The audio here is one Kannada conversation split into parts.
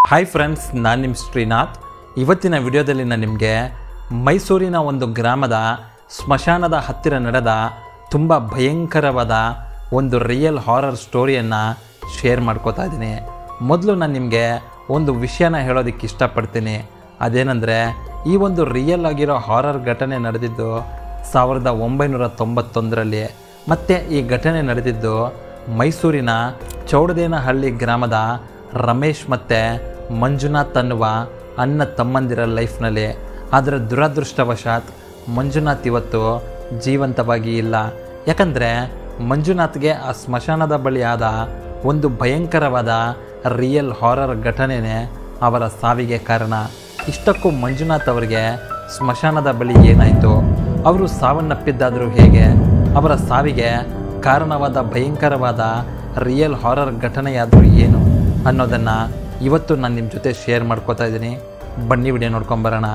ಹಾಯ್ ಫ್ರೆಂಡ್ಸ್ ನಾನು ನಿಮ್ಮ ಶ್ರೀನಾಥ್ ಇವತ್ತಿನ ವಿಡಿಯೋದಲ್ಲಿ ನಾನು ನಿಮಗೆ ಮೈಸೂರಿನ ಒಂದು ಗ್ರಾಮದ ಸ್ಮಶಾನದ ಹತ್ತಿರ ನಡೆದ ತುಂಬ ಭಯಂಕರವಾದ ಒಂದು ರಿಯಲ್ ಹಾರರ್ ಸ್ಟೋರಿಯನ್ನು ಶೇರ್ ಮಾಡ್ಕೋತಾ ಇದ್ದೀನಿ ಮೊದಲು ನಾನು ನಿಮಗೆ ಒಂದು ವಿಷಯನ ಹೇಳೋದಕ್ಕೆ ಇಷ್ಟಪಡ್ತೀನಿ ಅದೇನೆಂದರೆ ಈ ಒಂದು ರಿಯಲ್ ಆಗಿರೋ ಹಾರರ್ ಘಟನೆ ನಡೆದಿದ್ದು ಸಾವಿರದ ಒಂಬೈನೂರ ತೊಂಬತ್ತೊಂದರಲ್ಲಿ ಮತ್ತು ಈ ಘಟನೆ ನಡೆದಿದ್ದು ಮೈಸೂರಿನ ಚೌಡದೇನಹಳ್ಳಿ ಗ್ರಾಮದ ರಮೇಶ್ ಮತ್ತು ಮಂಜುನಾಥ್ ಅನ್ನುವ ಅಣ್ಣ ತಮ್ಮಂದಿರ ಲೈಫ್ನಲ್ಲಿ ಆದರೆ ದುರದೃಷ್ಟವಶಾತ್ ಮಂಜುನಾಥ್ ಇವತ್ತು ಜೀವಂತವಾಗಿ ಇಲ್ಲ ಯಾಕಂದರೆ ಮಂಜುನಾಥ್ಗೆ ಆ ಸ್ಮಶಾನದ ಬಳಿ ಆದ ಒಂದು ಭಯಂಕರವಾದ ರಿಯಲ್ ಹಾರರ್ ಘಟನೆನೇ ಅವರ ಸಾವಿಗೆ ಕಾರಣ ಇಷ್ಟಕ್ಕೂ ಮಂಜುನಾಥ್ ಅವರಿಗೆ ಸ್ಮಶಾನದ ಬಳಿ ಏನಾಯಿತು ಅವರು ಸಾವನ್ನಪ್ಪಿದ್ದಾದರೂ ಹೇಗೆ ಅವರ ಸಾವಿಗೆ ಕಾರಣವಾದ ಭಯಂಕರವಾದ ರಿಯಲ್ ಹಾರರ್ ಘಟನೆಯಾದರೂ ಏನು ಅನ್ನೋದನ್ನು ಇವತ್ತು ನಾನು ನಿಮ್ಮ ಜೊತೆ ಶೇರ್ ಮಾಡ್ಕೋತಾ ಇದ್ದೀನಿ ಬನ್ನಿ ವಿಡಿಯೋ ನೋಡ್ಕೊಂಬರೋಣ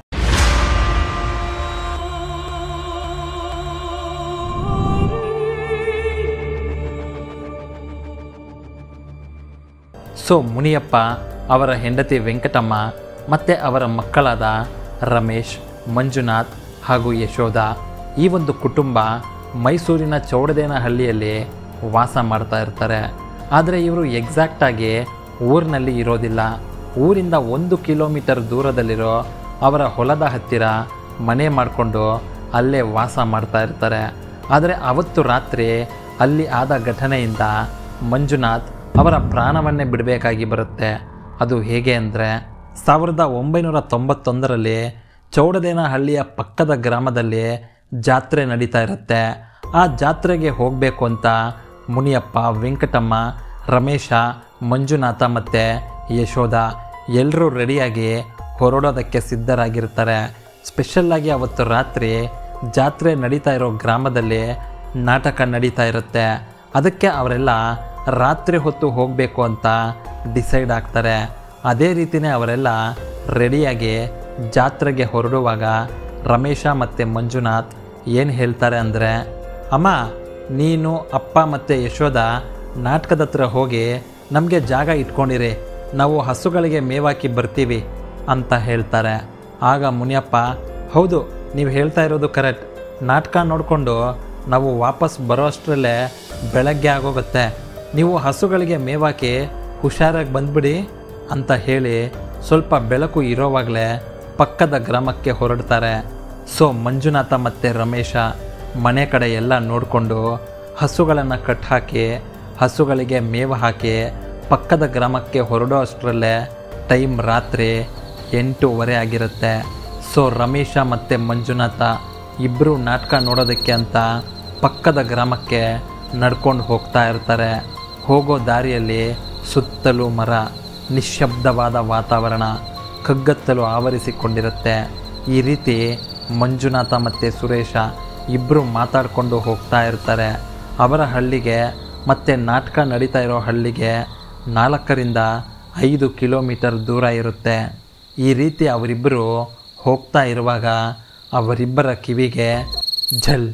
ಸೊ ಮುನಿಯಪ್ಪ ಅವರ ಹೆಂಡತಿ ವೆಂಕಟಮ್ಮ ಮತ್ತು ಅವರ ಮಕ್ಕಳಾದ ರಮೇಶ್ ಮಂಜುನಾಥ್ ಹಾಗೂ ಯಶೋಧ ಈ ಒಂದು ಕುಟುಂಬ ಮೈಸೂರಿನ ಚೌಡದೇನಹಳ್ಳಿಯಲ್ಲಿ ವಾಸ ಮಾಡ್ತಾ ಇರ್ತಾರೆ ಆದರೆ ಇವರು ಎಕ್ಸಾಕ್ಟಾಗಿ ಊರಿನಲ್ಲಿ ಇರೋದಿಲ್ಲ ಊರಿಂದ ಒಂದು ಕಿಲೋಮೀಟರ್ ದೂರದಲ್ಲಿರೋ ಅವರ ಹೊಲದ ಹತ್ತಿರ ಮನೆ ಮಾಡಿಕೊಂಡು ಅಲ್ಲೇ ವಾಸ ಮಾಡ್ತಾ ಇರ್ತಾರೆ ಆದರೆ ಅವತ್ತು ರಾತ್ರಿ ಅಲ್ಲಿ ಆದ ಘಟನೆಯಿಂದ ಮಂಜುನಾಥ್ ಅವರ ಪ್ರಾಣವನ್ನೇ ಬಿಡಬೇಕಾಗಿ ಬರುತ್ತೆ ಅದು ಹೇಗೆ ಅಂದರೆ ಸಾವಿರದ ಒಂಬೈನೂರ ತೊಂಬತ್ತೊಂದರಲ್ಲಿ ಚೌಡದೇನಹಳ್ಳಿಯ ಪಕ್ಕದ ಗ್ರಾಮದಲ್ಲಿ ಜಾತ್ರೆ ನಡೀತಾ ಇರುತ್ತೆ ಆ ಜಾತ್ರೆಗೆ ಹೋಗಬೇಕು ಅಂತ ಮುನಿಯಪ್ಪ ವೆಂಕಟಮ್ಮ ರಮೇಶ ಮಂಜುನಾಥ ಮತ್ತು ಯಶೋಧ ಎಲ್ಲರೂ ರೆಡಿಯಾಗಿ ಹೊರಡೋದಕ್ಕೆ ಸಿದ್ಧರಾಗಿರ್ತಾರೆ ಸ್ಪೆಷಲ್ಲಾಗಿ ಅವತ್ತು ರಾತ್ರಿ ಜಾತ್ರೆ ನಡೀತಾ ಇರೋ ಗ್ರಾಮದಲ್ಲಿ ನಾಟಕ ನಡೀತಾ ಇರುತ್ತೆ ಅದಕ್ಕೆ ಅವರೆಲ್ಲ ರಾತ್ರಿ ಹೊತ್ತು ಹೋಗಬೇಕು ಅಂತ ಡಿಸೈಡ್ ಆಗ್ತಾರೆ ಅದೇ ರೀತಿಯೇ ಅವರೆಲ್ಲ ರೆಡಿಯಾಗಿ ಜಾತ್ರೆಗೆ ಹೊರಡುವಾಗ ರಮೇಶ ಮತ್ತು ಮಂಜುನಾಥ್ ಏನು ಹೇಳ್ತಾರೆ ಅಂದರೆ ಅಮ್ಮ ನೀನು ಅಪ್ಪ ಮತ್ತು ಯಶೋಧ ನಾಟಕದ ಹತ್ರ ಹೋಗಿ ನಮಗೆ ಜಾಗ ಇಟ್ಕೊಂಡಿರಿ ನಾವು ಹಸುಗಳಿಗೆ ಮೇವಾಕಿ ಬರ್ತೀವಿ ಅಂತ ಹೇಳ್ತಾರೆ ಆಗ ಮುನಿಯಪ್ಪ ಹೌದು ನೀವು ಹೇಳ್ತಾ ಇರೋದು ಕರೆಕ್ಟ್ ನಾಟಕ ನೋಡಿಕೊಂಡು ನಾವು ವಾಪಸ್ ಬರೋ ಅಷ್ಟರಲ್ಲೇ ಬೆಳಗ್ಗೆ ಆಗೋಗುತ್ತೆ ನೀವು ಹಸುಗಳಿಗೆ ಮೇವಾಕಿ ಹುಷಾರಾಗಿ ಬಂದ್ಬಿಡಿ ಅಂತ ಹೇಳಿ ಸ್ವಲ್ಪ ಬೆಳಕು ಇರೋವಾಗಲೇ ಪಕ್ಕದ ಗ್ರಾಮಕ್ಕೆ ಹೊರಡ್ತಾರೆ ಸೊ ಮಂಜುನಾಥ ಮತ್ತು ರಮೇಶ ಮನೆ ಕಡೆ ಎಲ್ಲ ನೋಡಿಕೊಂಡು ಹಸುಗಳನ್ನು ಕಟ್ಟಾಕಿ ಹಸುಗಳಿಗೆ ಮೇವು ಹಾಕಿ ಪಕ್ಕದ ಗ್ರಾಮಕ್ಕೆ ಹೊರಡೋ ಅಷ್ಟರಲ್ಲೇ ಟೈಮ್ ರಾತ್ರಿ ಎಂಟೂವರೆ ಆಗಿರುತ್ತೆ ಸೊ ರಮೇಶ ಮತ್ತು ಮಂಜುನಾಥ ಇಬ್ಬರು ನಾಟಕ ನೋಡೋದಕ್ಕೆ ಅಂತ ಪಕ್ಕದ ಗ್ರಾಮಕ್ಕೆ ನಡ್ಕೊಂಡು ಹೋಗ್ತಾ ಇರ್ತಾರೆ ಹೋಗೋ ದಾರಿಯಲ್ಲಿ ಸುತ್ತಲೂ ಮರ ನಿಶ್ಶಬ್ದವಾದ ವಾತಾವರಣ ಕಗ್ಗತ್ತಲು ಆವರಿಸಿಕೊಂಡಿರುತ್ತೆ ಈ ರೀತಿ ಮಂಜುನಾಥ ಮತ್ತು ಸುರೇಶ ಇಬ್ಬರು ಮಾತಾಡಿಕೊಂಡು ಹೋಗ್ತಾ ಇರ್ತಾರೆ ಅವರ ಹಳ್ಳಿಗೆ ಮತ್ತು ನಾಟಕ ನಡೀತಾ ಇರೋ ಹಳ್ಳಿಗೆ ನಾಲ್ಕರಿಂದ ಐದು ಕಿಲೋಮೀಟರ್ ದೂರ ಇರುತ್ತೆ ಈ ರೀತಿ ಅವರಿಬ್ಬರು ಹೋಗ್ತಾ ಇರುವಾಗ ಅವರಿಬ್ಬರ ಕಿವಿಗೆ ಝಲ್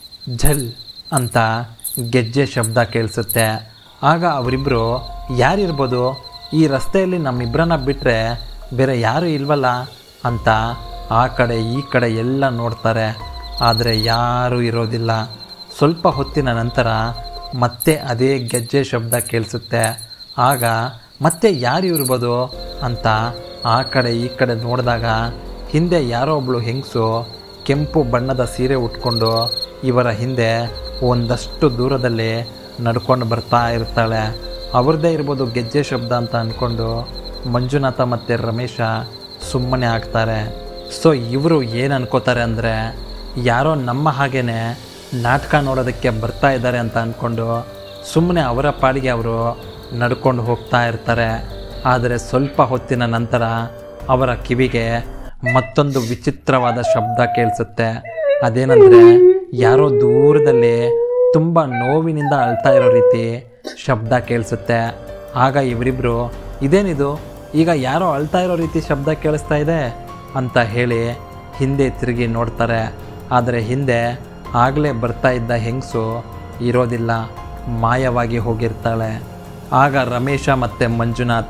ಝಲ್ ಅಂತ ಗೆಜ್ಜೆ ಶಬ್ದ ಕೇಳಿಸುತ್ತೆ ಆಗ ಅವರಿಬ್ಬರು ಯಾರಿರ್ಬೋದು ಈ ರಸ್ತೆಯಲ್ಲಿ ನಮ್ಮಿಬ್ಬರನ್ನ ಬಿಟ್ಟರೆ ಬೇರೆ ಯಾರೂ ಇಲ್ವಲ್ಲ ಅಂತ ಆ ಕಡೆ ಈ ಕಡೆ ಎಲ್ಲ ನೋಡ್ತಾರೆ ಆದರೆ ಯಾರೂ ಇರೋದಿಲ್ಲ ಸ್ವಲ್ಪ ಹೊತ್ತಿನ ನಂತರ ಮತ್ತೆ ಅದೇ ಗೆಜ್ಜೆ ಶಬ್ದ ಕೇಳಿಸುತ್ತೆ ಆಗ ಮತ್ತೆ ಯಾರು ಇರ್ಬೋದು ಅಂತ ಆ ಕಡೆ ಈ ಕಡೆ ನೋಡಿದಾಗ ಹಿಂದೆ ಯಾರೋ ಒಬ್ಳು ಹೆಂಗಸು ಕೆಂಪು ಬಣ್ಣದ ಸೀರೆ ಉಟ್ಕೊಂಡು ಇವರ ಹಿಂದೆ ಒಂದಷ್ಟು ದೂರದಲ್ಲಿ ನಡ್ಕೊಂಡು ಬರ್ತಾ ಇರ್ತಾಳೆ ಅವ್ರದ್ದೇ ಇರ್ಬೋದು ಗೆಜ್ಜೆ ಶಬ್ದ ಅಂತ ಅಂದ್ಕೊಂಡು ಮಂಜುನಾಥ ಮತ್ತು ರಮೇಶ ಸುಮ್ಮನೆ ಆಗ್ತಾರೆ ಸೊ ಇವರು ಏನು ಅನ್ಕೋತಾರೆ ಅಂದರೆ ಯಾರೋ ನಮ್ಮ ಹಾಗೇನೆ ನಾಟಕ ನೋಡೋದಕ್ಕೆ ಬರ್ತಾ ಇದ್ದಾರೆ ಅಂತ ಅಂದ್ಕೊಂಡು ಸುಮ್ಮನೆ ಅವರ ಪಾಡಿಗೆ ಅವರು ನಡ್ಕೊಂಡು ಹೋಗ್ತಾ ಇರ್ತಾರೆ ಆದರೆ ಸ್ವಲ್ಪ ಹೊತ್ತಿನ ನಂತರ ಅವರ ಕಿವಿಗೆ ಮತ್ತೊಂದು ವಿಚಿತ್ರವಾದ ಶಬ್ದ ಕೇಳಿಸುತ್ತೆ ಅದೇನೆಂದರೆ ಯಾರೋ ದೂರದಲ್ಲಿ ತುಂಬ ನೋವಿನಿಂದ ಅಳ್ತಾ ಇರೋ ರೀತಿ ಶಬ್ದ ಕೇಳಿಸುತ್ತೆ ಆಗ ಇವರಿಬ್ಬರು ಇದೇನಿದು ಈಗ ಯಾರೋ ಅಳ್ತಾ ಇರೋ ರೀತಿ ಶಬ್ದ ಕೇಳಿಸ್ತಾ ಇದೆ ಅಂತ ಹೇಳಿ ಹಿಂದೆ ತಿರುಗಿ ನೋಡ್ತಾರೆ ಆದರೆ ಹಿಂದೆ ಆಗಲೇ ಬರ್ತಾ ಇದ್ದ ಹೆಂಗಸು ಇರೋದಿಲ್ಲ ಮಾಯವಾಗಿ ಹೋಗಿರ್ತಾಳೆ ಆಗ ರಮೇಶ ಮತ್ತು ಮಂಜುನಾಥ್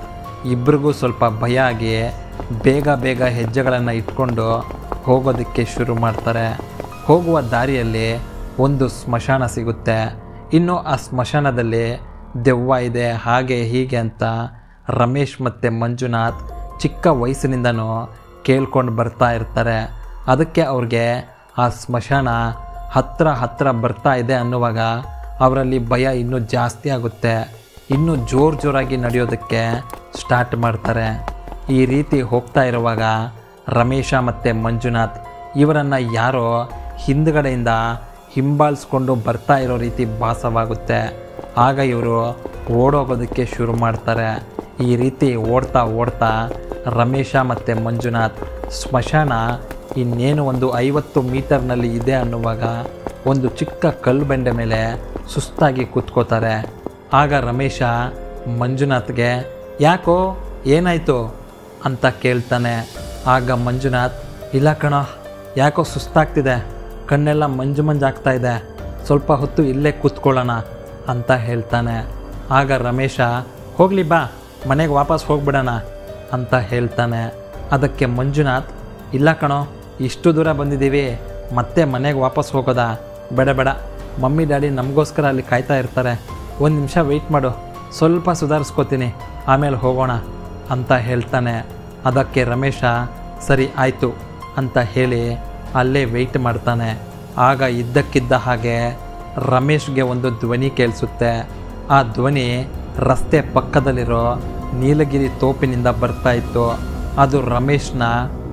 ಇಬ್ರಿಗೂ ಸ್ವಲ್ಪ ಭಯ ಆಗಿ ಬೇಗ ಬೇಗ ಹೆಜ್ಜೆಗಳನ್ನು ಇಟ್ಕೊಂಡು ಹೋಗೋದಕ್ಕೆ ಶುರು ಮಾಡ್ತಾರೆ ಹೋಗುವ ದಾರಿಯಲ್ಲಿ ಒಂದು ಸ್ಮಶಾನ ಸಿಗುತ್ತೆ ಇನ್ನು ಆ ಸ್ಮಶಾನದಲ್ಲಿ ದೆವ್ವ ಇದೆ ಹಾಗೆ ಹೀಗೆ ಅಂತ ರಮೇಶ್ ಮತ್ತು ಮಂಜುನಾಥ್ ಚಿಕ್ಕ ವಯಸ್ಸಿನಿಂದನೂ ಕೇಳ್ಕೊಂಡು ಬರ್ತಾ ಇರ್ತಾರೆ ಅದಕ್ಕೆ ಅವ್ರಿಗೆ ಆ ಸ್ಮಶಾನ ಹತ್ರ ಹತ್ರ ಬರ್ತಾ ಇದೆ ಅನ್ನುವಾಗ ಅವರಲ್ಲಿ ಭಯ ಇನ್ನೂ ಜಾಸ್ತಿ ಆಗುತ್ತೆ ಇನ್ನೂ ಜೋರು ಜೋರಾಗಿ ನಡೆಯೋದಕ್ಕೆ ಸ್ಟಾರ್ಟ್ ಮಾಡ್ತಾರೆ ಈ ರೀತಿ ಹೋಗ್ತಾ ಇರುವಾಗ ರಮೇಶ ಮತ್ತು ಮಂಜುನಾಥ್ ಇವರನ್ನು ಯಾರೋ ಹಿಂದ್ಗಡೆಯಿಂದ ಹಿಂಬಾಲಿಸ್ಕೊಂಡು ಬರ್ತಾ ಇರೋ ರೀತಿ ಭಾಸವಾಗುತ್ತೆ ಆಗ ಇವರು ಓಡೋಗೋದಕ್ಕೆ ಶುರು ಮಾಡ್ತಾರೆ ಈ ರೀತಿ ಓಡ್ತಾ ಓಡ್ತಾ ರಮೇಶ ಮತ್ತು ಮಂಜುನಾಥ್ ಸ್ಮಶಾನ ಇನ್ನೇನು ಒಂದು ಐವತ್ತು ಮೀಟರ್ನಲ್ಲಿ ಇದೆ ಅನ್ನುವಾಗ ಒಂದು ಚಿಕ್ಕ ಕಲ್ಲು ಬಂಡೆ ಮೇಲೆ ಸುಸ್ತಾಗಿ ಕೂತ್ಕೋತಾರೆ ಆಗ ರಮೇಶ ಮಂಜುನಾಥ್ಗೆ ಯಾಕೋ ಏನಾಯಿತು ಅಂತ ಕೇಳ್ತಾನೆ ಆಗ ಮಂಜುನಾಥ್ ಇಲ್ಲ ಕಣೋ ಯಾಕೋ ಸುಸ್ತಾಗ್ತಿದೆ ಕಣ್ಣೆಲ್ಲ ಮಂಜು ಮಂಜಾಗ್ತಾ ಇದೆ ಸ್ವಲ್ಪ ಹೊತ್ತು ಇಲ್ಲೇ ಕೂತ್ಕೊಳ್ಳೋಣ ಅಂತ ಹೇಳ್ತಾನೆ ಆಗ ರಮೇಶ ಹೋಗಲಿ ಬಾ ಮನೆಗೆ ವಾಪಸ್ ಹೋಗ್ಬಿಡೋಣ ಅಂತ ಹೇಳ್ತಾನೆ ಅದಕ್ಕೆ ಮಂಜುನಾಥ್ ಇಲ್ಲ ಕಣೋ ಇಷ್ಟು ದೂರ ಬಂದಿದ್ದೀವಿ ಮತ್ತೆ ಮನೆಗೆ ವಾಪಸ್ ಹೋಗೋದಾ ಬೇಡ ಬೇಡ ಮಮ್ಮಿ ಡ್ಯಾಡಿ ನಮಗೋಸ್ಕರ ಅಲ್ಲಿ ಕಾಯ್ತಾ ಇರ್ತಾರೆ ಒಂದು ನಿಮಿಷ ವೆಯ್ಟ್ ಮಾಡು ಸ್ವಲ್ಪ ಸುಧಾರಿಸ್ಕೋತೀನಿ ಆಮೇಲೆ ಹೋಗೋಣ ಅಂತ ಹೇಳ್ತಾನೆ ಅದಕ್ಕೆ ರಮೇಶ ಸರಿ ಆಯಿತು ಅಂತ ಹೇಳಿ ಅಲ್ಲೇ ವೆಯ್ಟ್ ಮಾಡ್ತಾನೆ ಆಗ ಇದ್ದಕ್ಕಿದ್ದ ಹಾಗೆ ರಮೇಶ್ಗೆ ಒಂದು ಧ್ವನಿ ಕೇಳಿಸುತ್ತೆ ಆ ಧ್ವನಿ ರಸ್ತೆ ಪಕ್ಕದಲ್ಲಿರೋ ನೀಲಗಿರಿ ತೋಪಿನಿಂದ ಬರ್ತಾ ಇತ್ತು ಅದು ರಮೇಶ್ನ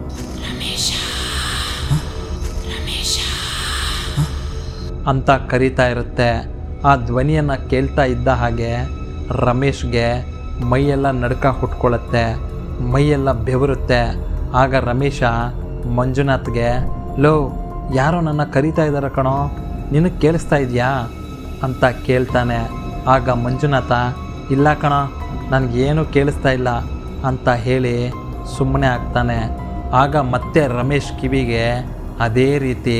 ಅಂತ ಕರೀತಾ ಇರುತ್ತೆ ಆ ಧ್ವನಿಯನ್ನು ಕೇಳ್ತಾ ಇದ್ದ ಹಾಗೆ ರಮೇಶ್ಗೆ ಮೈಯೆಲ್ಲ ನಡ್ಕ ಹುಟ್ಕೊಳ್ಳುತ್ತೆ ಮೈಯೆಲ್ಲ ಬೆವರುತ್ತೆ ಆಗ ರಮೇಶ ಮಂಜುನಾಥ್ಗೆ ಲೋ ಯಾರೋ ನನ್ನ ಕರೀತಾ ಇದ್ದಾರೆ ಕಣೋ ನಿನಗೆ ಕೇಳಿಸ್ತಾ ಇದೆಯಾ ಅಂತ ಕೇಳ್ತಾನೆ ಆಗ ಮಂಜುನಾಥ ಇಲ್ಲ ಕಣ ನನಗೇನು ಕೇಳಿಸ್ತಾ ಇಲ್ಲ ಅಂತ ಹೇಳಿ ಸುಮ್ಮನೆ ಆಗ್ತಾನೆ ಆಗ ಮತ್ತೆ ರಮೇಶ್ ಕಿವಿಗೆ ಅದೇ ರೀತಿ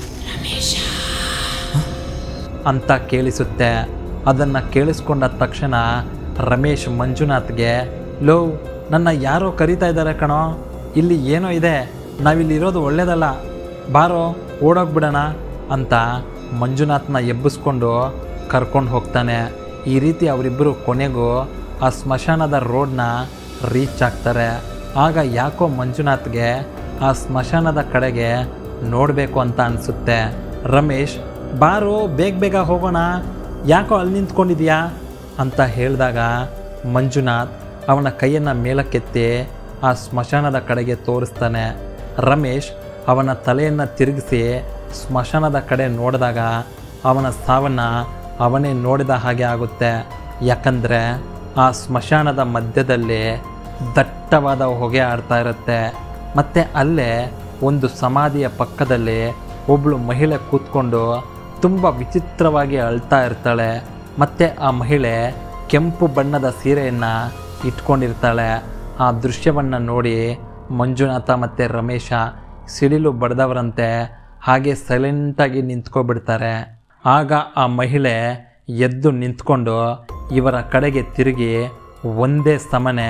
ಅಂತ ಕೇಳಿಸುತ್ತೆ ಅದನ್ನು ಕೇಳಿಸ್ಕೊಂಡ ತಕ್ಷಣ ರಮೇಶ್ ಮಂಜುನಾಥ್ಗೆ ಲೋ ನನ್ನ ಯಾರೋ ಕರೀತಾ ಇದ್ದಾರೆ ಕಣೋ ಇಲ್ಲಿ ಏನೋ ಇದೆ ನಾವಿಲ್ಲಿ ಇರೋದು ಒಳ್ಳೇದಲ್ಲ ಬಾರೋ ಓಡೋಗ್ಬಿಡೋಣ ಅಂತ ಮಂಜುನಾಥ್ನ ಎಬ್ಬಿಸ್ಕೊಂಡು ಕರ್ಕೊಂಡು ಹೋಗ್ತಾನೆ ಈ ರೀತಿ ಅವರಿಬ್ಬರು ಕೊನೆಗೂ ಆ ಸ್ಮಶಾನದ ರೋಡ್ನ ರೀಚ್ ಆಗ್ತಾರೆ ಆಗ ಯಾಕೋ ಮಂಜುನಾಥ್ಗೆ ಆ ಸ್ಮಶಾನದ ಕಡೆಗೆ ನೋಡಬೇಕು ಅಂತ ಅನಿಸುತ್ತೆ ರಮೇಶ್ ಬಾರೋ ಬೇಗ ಬೇಗ ಹೋಗೋಣ ಯಾಕೋ ಅಲ್ಲಿ ನಿಂತ್ಕೊಂಡಿದ್ಯಾ ಅಂತ ಹೇಳಿದಾಗ ಮಂಜುನಾಥ್ ಅವನ ಕೈಯನ್ನು ಮೇಲಕ್ಕೆತ್ತಿ ಆ ಸ್ಮಶಾನದ ಕಡೆಗೆ ತೋರಿಸ್ತಾನೆ ರಮೇಶ್ ಅವನ ತಲೆಯನ್ನು ತಿರುಗಿಸಿ ಸ್ಮಶಾನದ ಕಡೆ ನೋಡಿದಾಗ ಅವನ ಸಾವನ್ನು ಅವನೇ ನೋಡಿದ ಹಾಗೆ ಆಗುತ್ತೆ ಯಾಕಂದರೆ ಆ ಸ್ಮಶಾನದ ಮಧ್ಯದಲ್ಲಿ ದಟ್ಟವಾದ ಹೊಗೆ ಆಡ್ತಾ ಇರುತ್ತೆ ಮತ್ತು ಅಲ್ಲೇ ಒಂದು ಸಮಾಧಿಯ ಪಕ್ಕದಲ್ಲಿ ಒಬ್ಬಳು ಮಹಿಳೆ ಕೂತ್ಕೊಂಡು ತುಂಬ ವಿಚಿತ್ರವಾಗಿ ಅಳ್ತಾ ಇರ್ತಾಳೆ ಮತ್ತು ಆ ಮಹಿಳೆ ಕೆಂಪು ಬಣ್ಣದ ಸೀರೆಯನ್ನು ಇಟ್ಕೊಂಡಿರ್ತಾಳೆ ಆ ದೃಶ್ಯವನ್ನು ನೋಡಿ ಮಂಜುನಾಥ ಮತ್ತು ರಮೇಶ ಸಿಡಿಲು ಬಡ್ದವರಂತೆ ಹಾಗೆ ಸೈಲೆಂಟಾಗಿ ನಿಂತ್ಕೊಬಿಡ್ತಾರೆ ಆಗ ಆ ಮಹಿಳೆ ಎದ್ದು ನಿಂತ್ಕೊಂಡು ಇವರ ಕಡೆಗೆ ತಿರುಗಿ ಒಂದೇ ಸಮನೆ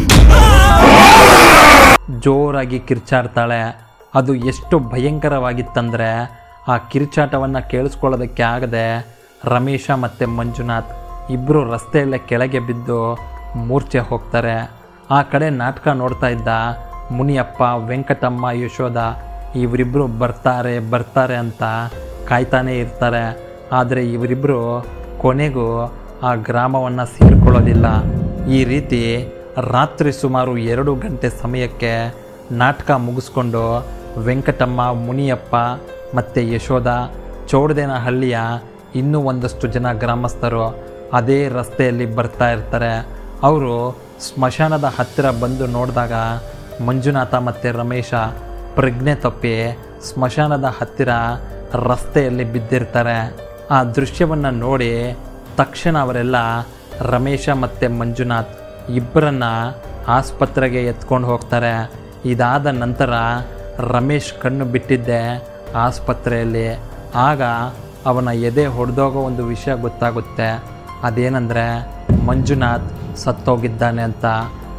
ಜೋರಾಗಿ ಕಿರ್ಚಾಡ್ತಾಳೆ ಅದು ಎಷ್ಟು ಭಯಂಕರವಾಗಿತ್ತಂದರೆ ಆ ಕಿರ್ಚಾಟವನ್ನು ಕೇಳಿಸ್ಕೊಳ್ಳೋದಕ್ಕೆ ಆಗದೆ ರಮೇಶ ಮತ್ತು ಮಂಜುನಾಥ್ ಇಬ್ಬರು ರಸ್ತೆಯಲ್ಲೇ ಕೆಳಗೆ ಬಿದ್ದು ಮೂರ್ಛೆ ಹೋಗ್ತಾರೆ ಆ ಕಡೆ ನಾಟಕ ನೋಡ್ತಾ ಇದ್ದ ಮುನಿಯಪ್ಪ ವೆಂಕಟಮ್ಮ ಯಶೋಧ ಇವರಿಬ್ಬರು ಬರ್ತಾರೆ ಬರ್ತಾರೆ ಅಂತ ಕಾಯ್ತಾನೇ ಇರ್ತಾರೆ ಆದರೆ ಇವರಿಬ್ಬರು ಕೊನೆಗೂ ಆ ಗ್ರಾಮವನ್ನು ಸೇರಿಕೊಳ್ಳೋದಿಲ್ಲ ಈ ರೀತಿ ರಾತ್ರಿ ಸುಮಾರು ಎರಡು ಗಂಟೆ ಸಮಯಕ್ಕೆ ನಾಟಕ ಮುಗಿಸ್ಕೊಂಡು ವೆಂಕಟಮ್ಮ ಮುನಿಯಪ್ಪ ಮತ್ತು ಯಶೋಧ ಚೌಡದೇನಹಳ್ಳಿಯ ಇನ್ನೂ ಒಂದಷ್ಟು ಜನ ಗ್ರಾಮಸ್ಥರು ಅದೇ ರಸ್ತೆಯಲ್ಲಿ ಬರ್ತಾ ಇರ್ತಾರೆ ಅವರು ಸ್ಮಶಾನದ ಹತ್ತಿರ ಬಂದು ನೋಡಿದಾಗ ಮಂಜುನಾಥ ಮತ್ತು ರಮೇಶ ಪ್ರಜ್ಞೆ ತಪ್ಪಿ ಸ್ಮಶಾನದ ಹತ್ತಿರ ರಸ್ತೆಯಲ್ಲಿ ಬಿದ್ದಿರ್ತಾರೆ ಆ ದೃಶ್ಯವನ್ನು ನೋಡಿ ತಕ್ಷಣ ಅವರೆಲ್ಲ ರಮೇಶ ಮತ್ತು ಮಂಜುನಾಥ್ ಇಬ್ಬರನ್ನ ಆಸ್ಪತ್ರೆಗೆ ಎತ್ಕೊಂಡು ಹೋಗ್ತಾರೆ ಇದಾದ ನಂತರ ರಮೇಶ್ ಕಣ್ಣು ಬಿಟ್ಟಿದ್ದೆ ಆಸ್ಪತ್ರೆಯಲ್ಲಿ ಆಗ ಅವನ ಎದೆ ಹೊಡೆದೋಗೋ ಒಂದು ವಿಷಯ ಗೊತ್ತಾಗುತ್ತೆ ಅದೇನೆಂದರೆ ಮಂಜುನಾಥ್ ಸತ್ತೋಗಿದ್ದಾನೆ ಅಂತ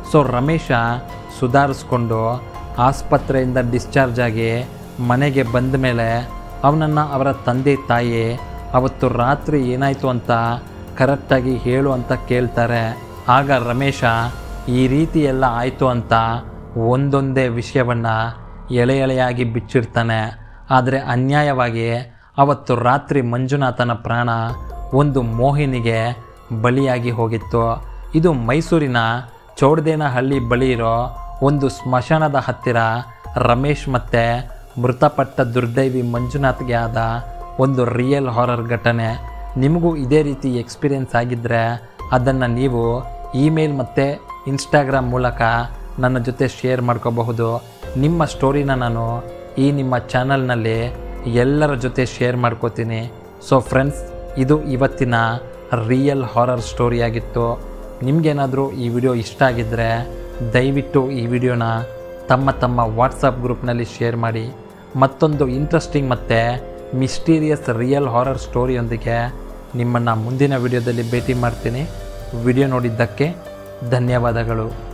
ಸೊ ರಮೇಶ ಸುಧಾರಿಸ್ಕೊಂಡು ಆಸ್ಪತ್ರೆಯಿಂದ ಡಿಸ್ಚಾರ್ಜ್ ಆಗಿ ಮನೆಗೆ ಬಂದ ಮೇಲೆ ಅವನನ್ನು ಅವರ ತಂದೆ ತಾಯಿ ಅವತ್ತು ರಾತ್ರಿ ಏನಾಯಿತು ಅಂತ ಕರೆಕ್ಟಾಗಿ ಹೇಳು ಅಂತ ಕೇಳ್ತಾರೆ ಆಗ ರಮೇಶ ಈ ರೀತಿ ಎಲ್ಲ ಆಯಿತು ಅಂತ ಒಂದೊಂದೇ ವಿಷಯವನ್ನು ಎಳೆ ಎಳೆಯಾಗಿ ಬಿಚ್ಚಿರ್ತಾನೆ ಆದರೆ ಅನ್ಯಾಯವಾಗಿ ಅವತ್ತು ರಾತ್ರಿ ಮಂಜುನಾಥನ ಪ್ರಾಣ ಒಂದು ಮೋಹಿನಿಗೆ ಬಲಿಯಾಗಿ ಹೋಗಿತ್ತು ಇದು ಮೈಸೂರಿನ ಚೌಡದೇನಹಳ್ಳಿ ಬಳಿ ಇರೋ ಒಂದು ಸ್ಮಶಾನದ ಹತ್ತಿರ ರಮೇಶ್ ಮತ್ತು ಮೃತಪಟ್ಟ ದುರ್ದೈವಿ ಮಂಜುನಾಥ್ಗೆ ಆದ ಒಂದು ರಿಯಲ್ ಹಾರರ್ ಘಟನೆ ನಿಮಗೂ ಇದೇ ರೀತಿ ಎಕ್ಸ್ಪೀರಿಯೆನ್ಸ್ ಆಗಿದ್ದರೆ ಅದನ್ನು ನೀವು ಇಮೇಲ್ ಮತ್ತು ಇನ್ಸ್ಟಾಗ್ರಾಮ್ ಮೂಲಕ ನನ್ನ ಜೊತೆ ಶೇರ್ ಮಾಡ್ಕೋಬಹುದು ನಿಮ್ಮ ಸ್ಟೋರಿನ ನಾನು ಈ ನಿಮ್ಮ ಚಾನಲ್ನಲ್ಲಿ ಎಲ್ಲರ ಜೊತೆ ಶೇರ್ ಮಾಡ್ಕೋತೀನಿ ಸೊ ಫ್ರೆಂಡ್ಸ್ ಇದು ಇವತ್ತಿನ ರಿಯಲ್ ಹಾರರ್ ಸ್ಟೋರಿ ಆಗಿತ್ತು ನಿಮಗೇನಾದರೂ ಈ ವಿಡಿಯೋ ಇಷ್ಟ ಆಗಿದ್ದರೆ ದಯವಿಟ್ಟು ಈ ವಿಡಿಯೋನ ತಮ್ಮ ತಮ್ಮ ವಾಟ್ಸಪ್ ಗ್ರೂಪ್ನಲ್ಲಿ ಶೇರ್ ಮಾಡಿ ಮತ್ತೊಂದು ಇಂಟ್ರೆಸ್ಟಿಂಗ್ ಮತ್ತು ಮಿಸ್ಟೀರಿಯಸ್ ರಿಯಲ್ ಹಾರರ್ ಸ್ಟೋರಿಯೊಂದಿಗೆ ನಿಮ್ಮನ್ನು ಮುಂದಿನ ವಿಡಿಯೋದಲ್ಲಿ ಭೇಟಿ ಮಾಡ್ತೀನಿ ವಿಡಿಯೋ ನೋಡಿದ್ದಕ್ಕೆ ಧನ್ಯವಾದಗಳು